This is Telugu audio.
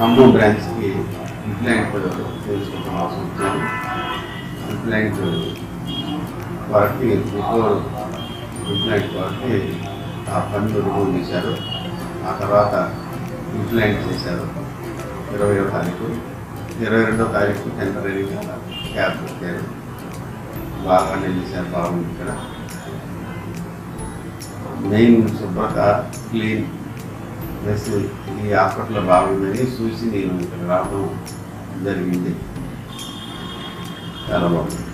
ఖమ్మం బ్రాంచ్కి ఇంప్లాంట్ తెలుసుకోవడం అవసరం వచ్చాను ఇంప్లాంట్ వారికి బిఫోర్ ఇంప్లాంట్ వారికి ఆ పన్ను రిమూవ్ చేశారు ఆ తర్వాత ఇంప్లాంట్ చేశారు ఇరవయో తారీఖు ఇరవై రెండో తారీఖు టెంపరీగా క్యాబ్ పెట్టారు బాగానే చేశారు బాగుంది ఇక్కడ మెయిన్ శుభ్రత క్లీన్ ప్లస్ ఈ హాస్పిటల్ బాగుందని చూసి నేను ఇక్కడ రావడం జరిగింది చాలా బాగుంది